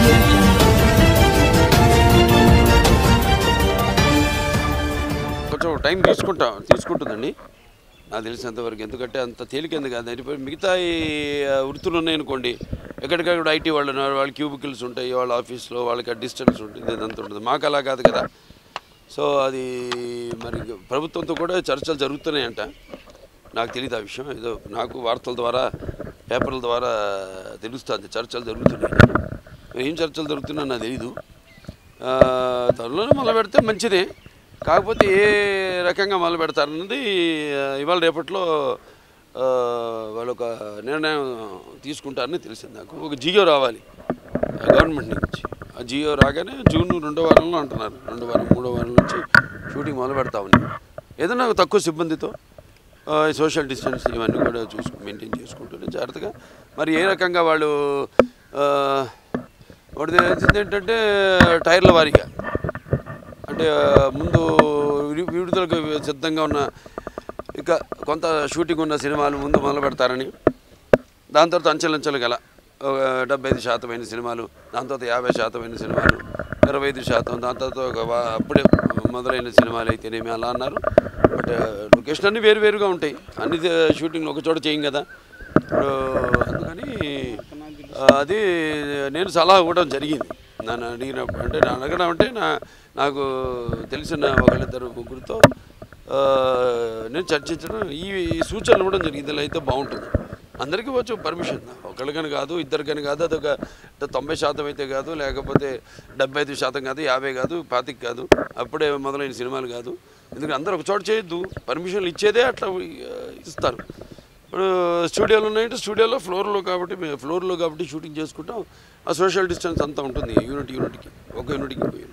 కొంచెం టైం తీసుకుంటా తీసుకుంటుందండి నాకు తెలిసినంతవరకు ఎందుకంటే అంత తేలిక ఎందుకు కాదు అది మిగతా ఈ ఆ, వృత్తులు ఉన్నాయనుకోండి ఎక్కడికక్కడ ఐటీ వాళ్ళు ఉన్నారు వాళ్ళ క్యూబికల్స్ ఉంటాయి వాళ్ళ ఆఫీస్లో వాళ్ళకి డిస్టెన్స్ ఉంటుంది ఇదంతా ఉంటుంది మాకు అలా కాదు కదా సో అది మరి ప్రభుత్వంతో కూడా చర్చలు జరుగుతున్నాయంట నాకు తెలియదు ఆ విషయం ఏదో నాకు వార్తల ద్వారా పేపర్ల ద్వారా తెలుస్తుంది చర్చలు జరుగుతున్నాయి మరి ఏం చర్చలు జరుగుతున్నాయో నాకు తెలీదు ఆ, త్వరలోనే మొదలు పెడితే మంచిదే కాకపోతే ఏ రకంగా మొదలు పెడతారన్నది ఆ, ఇవాళ రేపట్లో ఆ, వాళ్ళు ఒక నిర్ణయం తీసుకుంటారని తెలిసింది నాకు ఒక జియో రావాలి గవర్నమెంట్ నుంచి ఆ జియో రాగానే జూన్ రెండో వారంలో అంటున్నారు రెండు వారం మూడో వారం నుంచి షూటింగ్ మొదలు పెడతామని ఏదైనా తక్కువ సిబ్బందితో ఆ, సోషల్ డిస్టెన్స్ ఇవన్నీ కూడా చూసుకు మెయింటైన్ చేసుకుంటూనే జాగ్రత్తగా మరి ఏ రకంగా వాళ్ళు ఆ, ఒకటి తెలిసింది ఏంటంటే టైర్ల వారీగా అంటే ఆ, ముందు విడి- విడుదలకు సిద్ధంగా ఉన్న ఇక కొంత షూటింగ్ ఉన్న సినిమాలు ముందు మొదలు పెడతారని దాని తర్వాత అంచెలంచెలు గల ఒక డెబ్బై ఐదు శాతం అయిన సినిమాలు దాని తర్వాత యాభై శాతం అయిన సినిమాలు ఇరవై ఐదు శాతం దాని తర్వాత ఒక వా- అప్పుడే మొదలైన సినిమాలు అయితేనేమి అలా అన్నారు బట్ లొకేషన్ అన్నీ వేరు వేరుగా ఉంటాయి అన్ని షూటింగ్లు ఒక చోట చేయం కదా ఇప్పుడు అందుకని ఆ, అది నేను సలహా ఇవ్వడం జరిగింది నన్ను అడిగినప్పుడు అంటే నన్ను అడగడం అంటే నా నాకు తెలిసిన ఒకళ్ళిద్దరు ముగ్గురితో ఆ, నేను చర్చించడం ఈ ఈ సూచనలు ఇవ్వడం జరిగింది ఇలా అయితే బాగుంటుంది అందరికీ వచ్చు పర్మిషన్ ఒకరికని కాదు ఇద్దరికని కాదు అదొక తొంభై శాతం అయితే కాదు లేకపోతే డెబ్బై ఐదు శాతం కాదు యాభై కాదు పాతిక కాదు అప్పుడే మొదలైన సినిమాలు కాదు ఎందుకంటే అందరూ ఒక చోట చేయొద్దు పర్మిషన్లు ఇచ్చేదే అట్లా ఆ, ఇస్తారు ఇప్పుడు స్టూడియోలు ఉన్నాయంటే స్టూడియోలో ఫ్లోర్లో కాబట్టి మేము ఫ్లోర్లో కాబట్టి షూటింగ్ చేసుకుంటాం ఆ సోషల్ డిస్టెన్స్ అంతా ఉంటుంది యూనిట్ యూనిట్కి ఒక యూనిట్కి ఇంకో యూనిట్